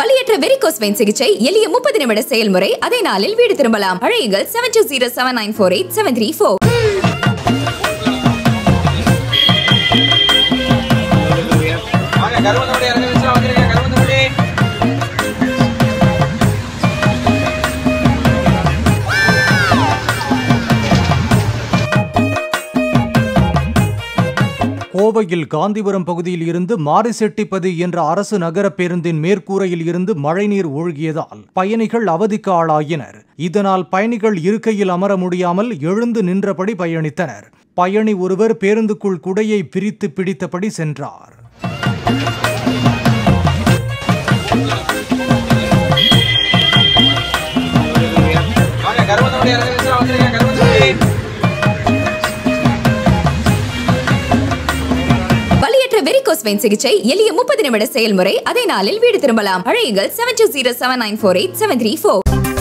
வலியற்ற varicose vein சிகிச்சை எளிய முப்பது நிமிட செயல்முறை அதே நாளில் வீடு திரும்பலாம் அழையுங்கள் seven two zero seven nine four eight seven three four வாங்க கருவந்தோடி இறங்க வச்சு வந்துருங்க கருவந்தோடி கோவையில் காந்திபுரம் பகுதியில் இருந்து மாரிசெட்டிப்பதி என்ற அரசு நகர பேருந்தின் மேற்கூரையில் இருந்து மழைநீர் ஒழுகியதால் பயணிகள் அவதிக்கு ஆளாயினர் இதனால் பயணிகள் இருக்கையில் அமர முடியாமல் எழுந்து நின்றபடி பயணித்தனர் பயணி ஒருவர் பேருந்துக்குள் குடையை பிரித்து பிடித்தபடி சென்றார் வாங்க கருவந்தோடி இறங்க வச்சு வந்துருங்க கருவந்தோடி வலியற்ற வெரிகோஸ் வெயின் சிகிச்சை எளிய முப்பது நிமிட செயல்முறை அதே நாளில் வீடு திரும்பலாம் அழையுங்கள் seven two zero seven nine four eight seven three four